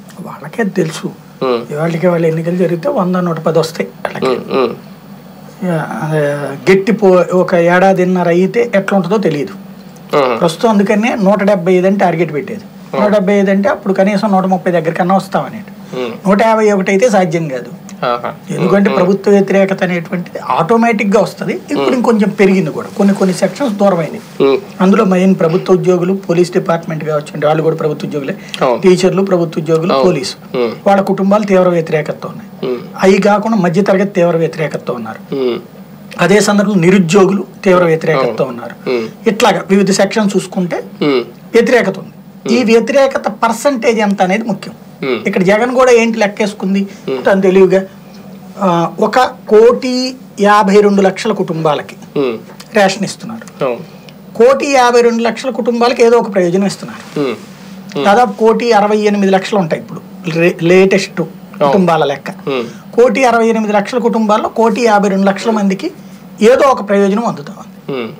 వాళ్ళకే తెలుసు ఉమ్, ఇవాళకి వాళ్ళు ఎన్నికలు జరిగితే వంద నూట పది వస్తాయి వాళ్ళకి ఉమ్, ఉమ్, యా, అదే గట్టి పో ఒక ఏడాదిన్నర అయితే ఎట్లా ఉంటుందో తెలియదు ఉమ్, ప్రస్తుతం అందుకనే నూట డెబ్బై ఐదు అని టార్గెట్ పెట్టేది నూట డెబ్బై ఐదు అంటే అప్పుడు కనీసం నూట ముప్పై దగ్గరికన్నా వస్తామని ఉమ్, నూట యాభై ఒకటి అయితే సాధ్యం కాదు ఆహా. ఎందుకంటే ప్రభుత్వ వ్యతిరేకత అనేటువంటిది ఆటోమేటిక్ గా వస్తుంది ఇప్పుడు ఇంకొంచెం పెరిగింది కూడా కొన్ని కొన్ని సెక్షన్స్ దూరమైంది ఉమ్, అందులో మెయిన్ ప్రభుత్వ ఉద్యోగులు పోలీస్ డిపార్ట్మెంట్ కావచ్చు అంటే వాళ్ళు కూడా ప్రభుత్వ ఉద్యోగులే అవును. టీచర్లు ప్రభుత్వ ఉద్యోగులు అవును. పోలీసు ఉమ్, వాళ్ళ కుటుంబాలు తీవ్ర వ్యతిరేకతతో ఉన్నాయి ఉమ్, అవి కాకుండా మధ్యతరగతి తీవ్ర వ్యతిరేకతతో ఉన్నారు ఉమ్, అదే సందర్భంలో నిరుద్యోగులు తీవ్ర వ్యతిరేకతతో ఉన్నారు ఉమ్, ఇట్లాగా వివిధ సెక్షన్ చూసుకుంటే ఉమ్, వ్యతిరేకత ఉంది ఈ వ్యతిరేకత పర్సంటేజ్ ఎంత అనేది ముఖ్యం ఉమ్, ఇక్కడ జగన్ కూడా ఏంటి లెక్కేసుకుంది తను తెలివిగా ఆ, ఒక కోటి యాభై రెండు లక్షల కుటుంబాలకి ఉమ్, రేషన్ ఇస్తున్నారు అవును. కోటి యాభై రెండు లక్షల కుటుంబాలకి ఏదో ఒక ప్రయోజనం ఇస్తున్నారు ఉమ్, దాదాపు కోటి అరవై ఎనిమిది లక్షలు ఉంటాయి ఇప్పుడు లేటెస్ట్ కుటుంబాల లెక్క ఉమ్, కోటి అరవై ఎనిమిది లక్షల కుటుంబాల్లో కోటి యాభై రెండు లక్షల మందికి ఏదో ఒక ప్రయోజనం అందుతా ఉంది ఉమ్,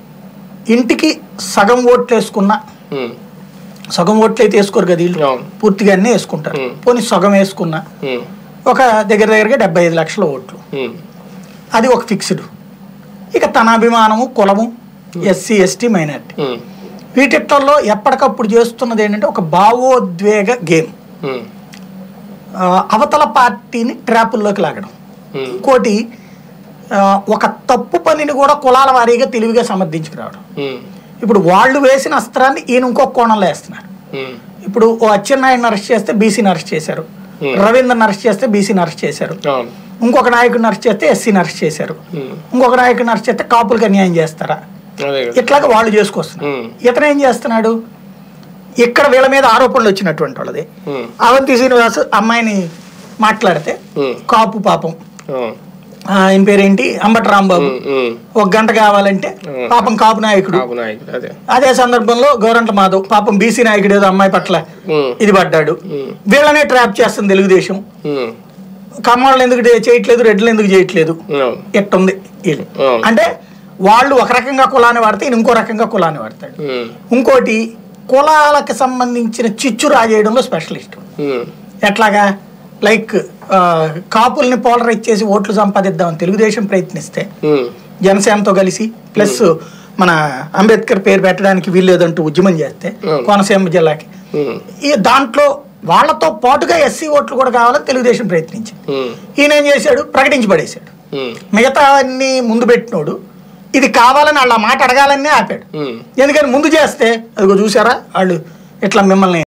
ఇంటికి సగం ఓట్లు వేసుకున్న ఉమ్, సగం ఓట్లు అయితే వేసుకోరు కదా వీళ్ళు అవును. పూర్తిగా అన్నీ వేసుకుంటారు ఉమ్. పోనీ సగం వేసుకున్న ఉమ్, ఒక దగ్గర దగ్గరగా డెబ్బై ఐదు లక్షల ఓట్లు ఉమ్, అది ఒక ఫిక్స్డ్ ఇక తన అభిమానము కులము ఎస్సీ ఎస్టీ మైనార్టీ ఉమ్, వీటిట్లో ఎప్పటికప్పుడు చేస్తున్నది ఏంటంటే ఒక భావోద్వేగ గేమ్ ఉమ్, ఆ, అవతల పార్టీని ట్రాపుల్లోకి లాగడం ఉమ్, ఇంకోటి ఆ, ఒక తప్పు పనిని కూడా కులాల వారీగా తెలివిగా సమర్థించుకురావడం ఉమ్, ఇప్పుడు వాళ్ళు వేసిన అస్త్రాన్ని ఈయన ఇంకొక కోణంలో వేస్తున్నారు ఉమ్, ఇప్పుడు ఓ అచ్చెన్నాయుడిని అరెస్ట్ చేస్తే బీసీని అరెస్ట్ చేశారు Hmm. రవీంద్రని అరెస్ట్ చేస్తే బీసీని అరెస్ట్ చేశారు అవును. ఇంకొక నాయకుడిని అరెస్ట్ చేస్తే ఎస్సీని అరెస్ట్ చేశారు ఉమ్, ఇంకొక నాయకుడిని అరెస్ట్ చేస్తే కాపులకు అన్యాయం చేస్తారా అదే కదా. ఇట్లాగా వాళ్ళు చేసుకొస్తున్నారు ఉమ్, ఇతను ఏం చేస్తున్నాడు ఇక్కడ వీళ్ళ మీద ఆరోపణలు వచ్చినటువంటి వాళ్ళది ఉమ్, అవంతి శ్రీనివాస్ అమ్మాయిని మాట్లాడితే ఉమ్, కాపు పాపం అవును. ఆ, ఆయన పేరేంటి అంబటి రాంబాబు ఉమ్, ఉమ్, ఒక గంట కావాలంటే Hmm. పాపం కాపు నాయకుడు కాపు నాయకుడు అదే అదే సందర్భంలో గౌరంట్ల మాధవ్ పాపం బీసీ నాయకుడు ఏదో అమ్మాయి పట్ల ఉమ్, ఇది పడ్డాడు ఉమ్, వీళ్ళనే ట్రాప్ చేస్తుంది తెలుగుదేశం ఉమ్, కమ్మాళ్ళు ఎందుకు చే- చేయట్లేదు రెడ్లు ఎందుకు చేయట్లేదు అవును. ఎట్టుంది వీళ్ళు అవును. అంటే వాళ్ళు ఒక రకంగా కులాన్ని వాడితే ఈయన ఇంకో రకంగా కులాన్ని వాడతాడు ఉమ్, ఇంకోటి కులాలకు సంబంధించిన చిచ్చు రాజేయడంలో స్పెషలిస్ట్ ఉమ్, ఎట్లాగా లైక్ ఆ, కాపుల్ని పోలరైజ్ చేసి ఓట్లు సంపాదిద్దామని తెలుగుదేశం ప్రయత్నిస్తే ఉమ్, జనసేనతో కలిసి ప్లస్ మన అంబేద్కర్ పేరు పెట్టడానికి వీల్లేదంటూ ఉద్యమం చేస్తే Hmm. కోనసీమ జిల్లాకి ఉమ్, ఈ దాంట్లో వాళ్ళతో పాటుగా ఎస్సీ ఓట్లు కూడా కావాలని తెలుగుదేశం ప్రయత్నించింది ఉమ్, ఈయన ఏం చేశాడు ప్రకటించి పడేశాడు ఉమ్, మిగతా అన్ని ముందు పెట్టినోడు ఇది కావాలని వాళ్ళ మాట అడగాలనే ఆపాడు ఉమ్. ఎందుకని ముందు చేస్తే అదిగో చూసారా వాళ్ళు ఇట్లా మిమ్మల్ని